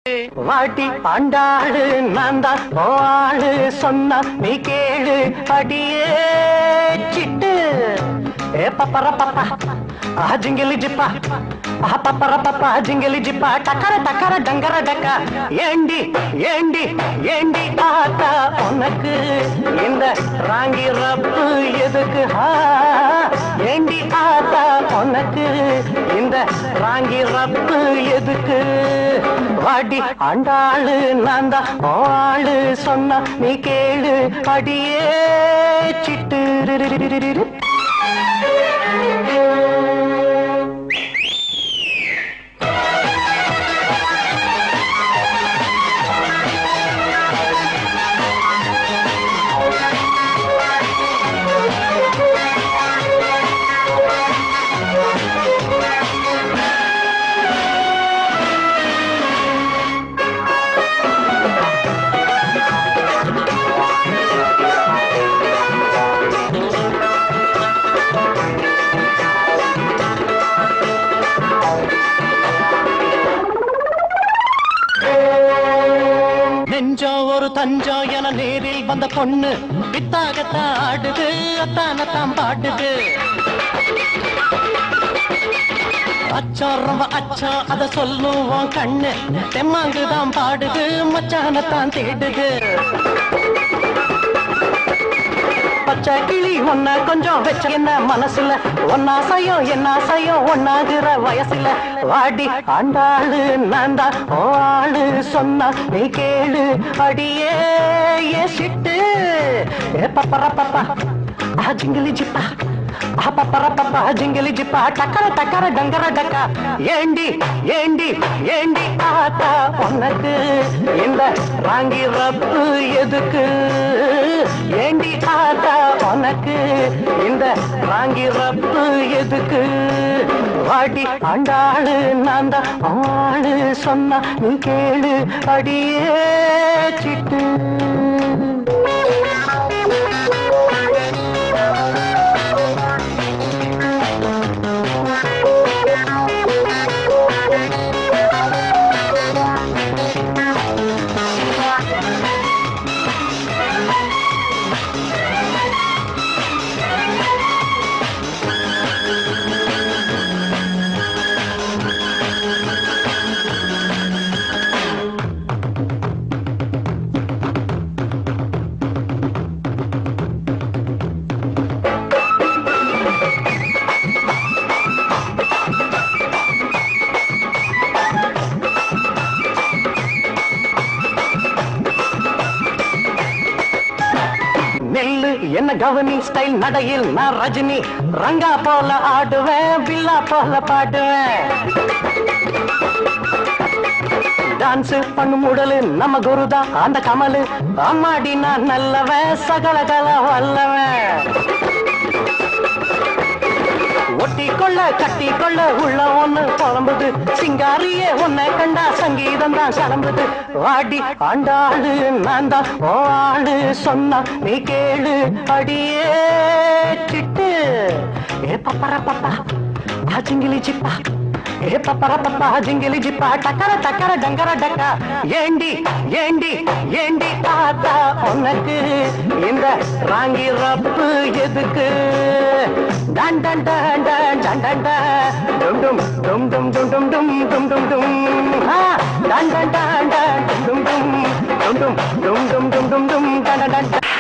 வாட்டி ஆண்டாளு நான் தான் ஆளு சொன்னா நீ கேளு அடியே சிட்டு ஏ பப்பர பப்பா ஆ ஜிங்கிலி ஜிப்பா ஆ பப்பர பப்பா ஜிங்கிலி ஜிப்பா டக்கர டக்கர டங்கர டக்க ஏண்டி ஏண்டி ஏண்டி ஆத்தா உனக்கு இந்த ராங்கி ரப்பு எதுக்கு ஆ ஏண்டி ஆத்தா உனக்கு இந்த ராங்கி ரப்பு எதுக்கு வாடி ஆண்டாளு நான் தான் ஆளு சொன்னா நீ கேளு அடியே சிட்டு நெஞ்சோ ஒரு தஞ்சோ என நேரில் வந்த பொண்ணு பித்தாகத்தான் ஆடுது அத்தானத்தான் பாடுது அச்சோ ரொம்ப அச்சோ அத சொல்லுவோம் கண்ணு தெம்மாங்குதான் பாடுது மச்சானத்தான் தேடுது பச்சை கிளி ஒன்ன கொஞ்சம் வச்ச என்ன மனசுல ஒன்னாசையும் என்ன ஆசையும் ஒன்னாகிற வயசுல வாடி ஆண்டாளு நான் தான் ஓ ஆளு சொன்னா நீ கேளு அடியே ஏ சிட்டு ஏ பப்பர பப்பா ஆ ஜிங்கிலி ஜிப்பா ஆ பப்பர பப்பா ஜிங்கிலி ஜிப்பா டக்கர டக்கர டங்கர டக்கா ஏண்டி ஏண்டி ஏண்டி ஆத்தா உனக்கு இந்த ராங்கி ரப்பு எதுக்கு ஏண்டி ஆத்தா உனக்கு இந்த ராங்கி ரப்பு எதுக்கு வாடி ஆண்டாளு நான் தான் ஆளு சொன்னா நீ கேளு அடியே சிட்டு நெல்லு என்ன கவனி ஸ்டைல் நடையில் நான் ரஜினி ரங்கா போல ஆடுவேன் பில்லா போல பாடுவேன் டான்ஸ் பண்ணும் உடலு நம்ம குருதான் அந்த கமலு அம்மாடி நான் நல்லவன் சகல கல வல்லவன் ஒட்டி கொள்ள கட்டி கொள்ள உள்ள ஒண்ணு புலம்புது சிங்காரியே உன்னை கண்டா சங்கீதம் தான் சலம்புது வாடி ஆண்டாளு நான் தான் ஓ ஆளு சொன்னா நீ கேளு அடியே சிட்டு ஏ பப்பர பப்பா ஜிங்கிலி சிப்பா ஏ பப்பர பப்பா ஜிங்கிலி ஜிப்பா டக்கர டக்கர டங்கர டக்கா ஏண்டி ஏண்டி ஏண்டி ஆத்தா உனக்கு இந்த ராங்கி ரப்பு எதுக்கு டன் டன் டன் டன் டன் டன் டன் டும் டும் டும் டும் டும் டும் டும் டும் டும் டும் ஆ டன் டன் டன் டன் டும் டும் டும் டும் டும் டும் டும் டும் டும் டும் டன் டன் டன்